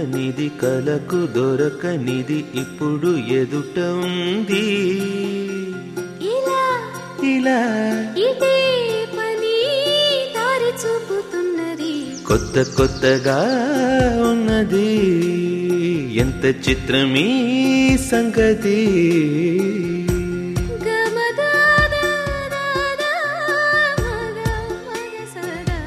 దొరకనిది కలకు దొరకనిది ఇప్పుడు ఎదుట ఉంది ఇలా ఇలా ఇదే పని దారి చూపుతున్నది కొత్త కొత్తగా ఉన్నది ఎంత చిత్రమీ సంగతి గమదాదాదాదా మగ మగ సదా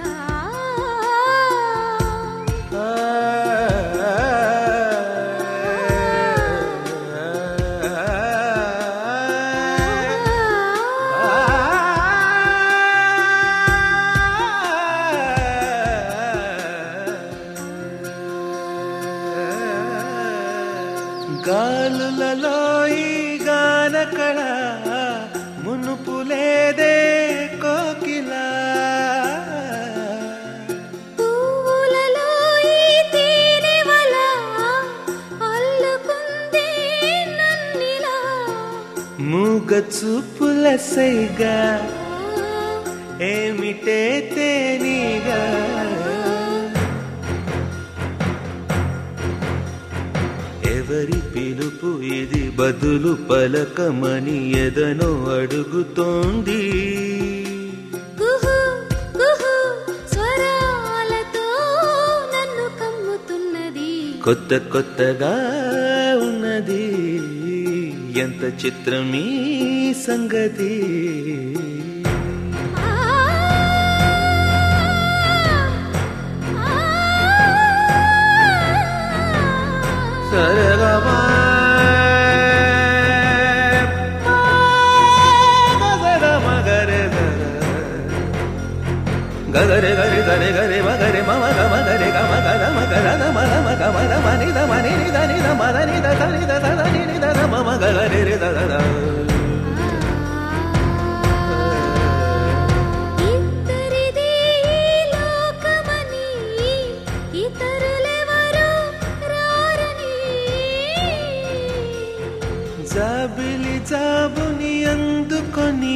గాలులలో ఈ గానకళ మునుపు లేదే కోకిలా పువ్వులలో ఈ తేనెవల అల్లుకుందే నన్నిలా మూగ చూపుల సైగా ఏమిటే తేనిగా ఎవరి పిలుపు ఇది బదులు పలకమని ఎదనో అడుగుతోంది గుహు గుహు స్వరాలతో నన్ను కమ్ముతున్నది కొత్త కొత్తగా ఉన్నది ఎంత చిత్రమీ సంగతి ఆ సరగమా గగరే గరి గరే గరే మగరే మమ గమ గరే గమ గర మగర నమ నమ గమ నమ నిద మని నిద నిద మద నిద ద నిద ద ద ని నిద ద మమ గగరే రే ద ద ద. ఇద్దరిది ఈ లోకమని ఇతరులెవరు రారని జాబిలి జాబుని అందుకొని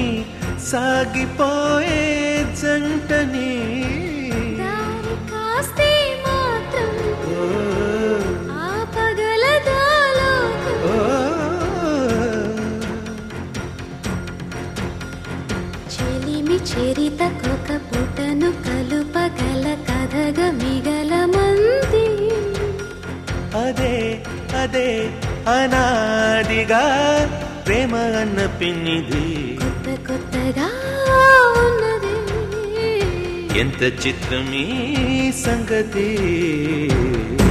సాగిపోయే జంటని దారి కాస్తే మాత్రం ఓ, ఆ పగలదాలోకం ఓ. చెలిమి చెరితకొక పుటను కలుపగల కథగా మిగల మంది అదే అదే అనాదిగా ప్రేమ అన్న పిన్నిది కొత్త కొత్తగా ఉన్నది ఎంత చిత్రమీ సంగతి